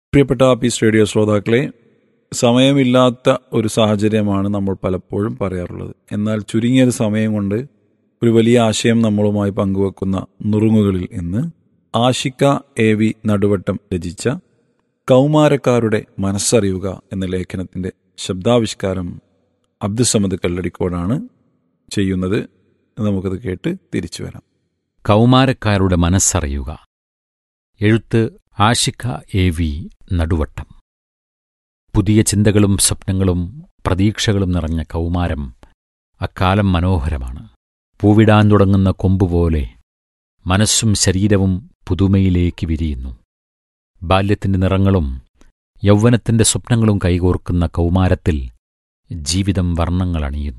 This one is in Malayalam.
പ്രിയപ്പെട്ട പീസ് റേഡിയോ ശ്രോതാക്കളെ സമയമില്ലാത്ത ഒരു സാഹചര്യമാണ് നമ്മൾ പലപ്പോഴും പറയാറുള്ളത് എന്നാൽ ചുരുങ്ങിയൊരു സമയം കൊണ്ട് ഒരു വലിയ ആശയം നമ്മളുമായി പങ്കുവെക്കുന്ന നുറുങ്ങുകളിൽ ഇന്ന് ആഷിക എ വി നടുവട്ടം രചിച്ച കൗമാരക്കാരുടെ മനസ്സറിയുക എന്ന ലേഖനത്തിന്റെ ശബ്ദാവിഷ്കാരം അബ്ദുസമദ് കല്ലടിക്കോടാണ് ചെയ്യുന്നത് നമുക്കത് കേട്ട് തിരിച്ചു വരാം കൗമാരക്കാരുടെ മനസ്സറിയുക എഴുത്ത് ആഷിഖ എ വി നടുവട്ടം പുതിയ ചിന്തകളും സ്വപ്നങ്ങളും പ്രതീക്ഷകളും നിറഞ്ഞ കൗമാരം അക്കാലം മനോഹരമാണ് പൂവിടാൻ തുടങ്ങുന്ന കൊമ്പുപോലെ മനസ്സും ശരീരവും പുതുമയിലേക്ക് വിരിയുന്നു ബാല്യത്തിന്റെ നിറങ്ങളും യൗവനത്തിന്റെ സ്വപ്നങ്ങളും കൈകോർക്കുന്ന കൗമാരത്തിൽ ജീവിതം വർണ്ണങ്ങളണിയുന്നു